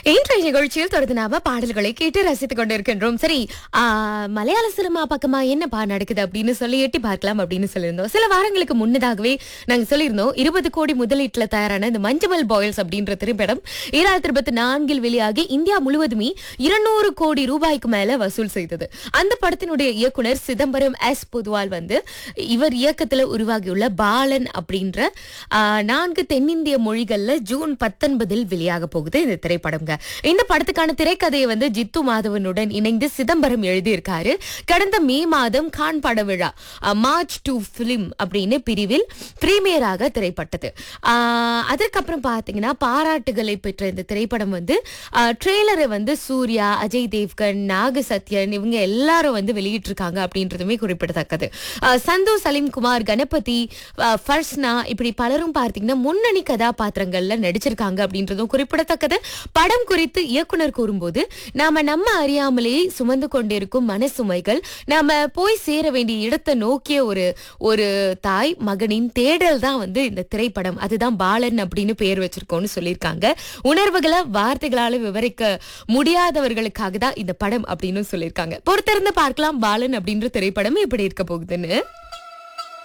இன்றைய நிகழ்ச்சியில் தொடர்ந்து நாம பாடல்களை கேட்டு ரசித்துக் கொண்டிருக்கின்றோம் சரி ஆ, மலையாள சினிமா பக்கமா என்னப்பா நடக்குது அப்படின்னு சொல்லி எட்டி பார்க்கலாம் அப்படின்னு சொல்லியிருந்தோம் சில வாரங்களுக்கு முன்னதாகவே நாங்க சொல்லியிருந்தோம் இருபது கோடி முதலீட்டுல தயாரான இந்த மஞ்சமல் பாய்ஸ் அப்படின்ற திரைப்படம் இரண்டாயிரத்தி இருபத்தி நான்கில் வெளியாகி இந்தியா முழுவதுமே இருநூறு கோடி ரூபாய்க்கு மேல வசூல் செய்தது அந்த படத்தினுடைய இயக்குனர் சிதம்பரம் எஸ் பொதுவால் வந்து இவர் இயக்கத்துல உருவாகியுள்ள பாலன் அப்படின்ற ஆ, நான்கு தென்னிந்திய மொழிகள்ல ஜூன் பத்தொன்பதில் வெளியாக போகுது இந்த திரைப்படம்ங்க இந்த படத்துக்கான திரைக்கதையை வந்து ஜித்து மாதவனுடன் இணைந்து சிதம்பரம் எழுதியிருக்காரு கடந்த மே மாதம் கான் பட விழா ஆ, மார்ச் டூ பிலிம் அப்படின்னு பிரிவில் பிரீமியராக திரைப்பட்டது ஆ, அதற்கப்புறம் பார்த்தீங்கன்னா பாராட்டுகளை பெற்ற இந்த திரைப்படம் வந்து ட்ரெய்லரை வந்து சூர்யா அஜய் தேவ்கன் நாக சத்யன் இவங்க எல்லாரும் வந்து வெளியிட்டிருக்காங்க அப்படின்றதுமே குறிப்பிடத்தக்கது ஆ, சந்து சலீம் குமார் கணபதி ஆ, ஃபர்ஸ்னா இப்படி பலரும் பார்த்தீங்கன்னா முன்னணி கதாபாத்திரங்கள்ல நடிச்சிருக்காங்க அப்படின்றதும் குறிப்பிடத்தக்கது படம் குறித்து இயக்குனர் கூறும்போது நாம நம்ம அறியாமலே சுமந்து கொண்டிருக்கும் மனசுமைகள் நாம போய் சேர வேண்டிய இடத்தை நோக்கிய ஒரு ஒரு தாய் மகனின் தேடல் தான் வந்து இந்த திரைப்படம் அதுதான் பாலன் அப்படின்னு பேர் வச்சிருக்கோம்னு சொல்லியிருக்காங்க உணர்வுகளை வார்த்தைகளால விவரிக்க முடியாதவர்களுக்காக தான் இந்த படம் அப்படின்னு சொல்லியிருக்காங்க பொறுத்திருந்து பார்க்கலாம் பாலன் அப்படின்ற திரைப்படம் எப்படி இருக்க போகுதுன்னு